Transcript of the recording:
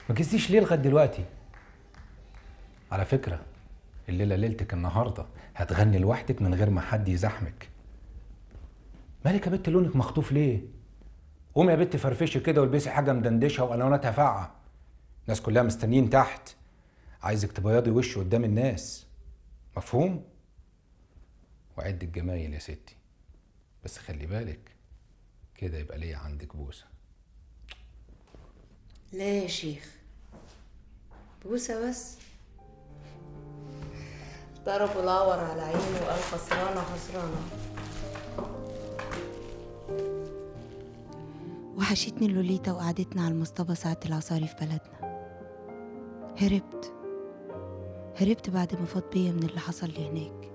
ما جيتيش ليه لغايه دلوقتي على فكره الليله ليلتك النهارده هتغني لوحدك من غير ما حد يزاحمك مالك يا بت لونك مخطوف ليه قومي يا بت فرفشي كده والبسي حاجه مدندشه والواناتها فاقعه الناس كلها مستنيين تحت عايزك تبيضي وش قدام الناس مفهوم وعد الجمايل يا ستي بس خلي بالك كده يبقى ليا عندك بوسه لا يا شيخ بوسة بس ضربوا العور على عينه وقال خسرانة خسرانة وحشتني اللوليتا وقعدتنا على المصطبة ساعة العصاري في بلدنا هربت هربت بعد ما فاض بيا من اللي حصل لي هناك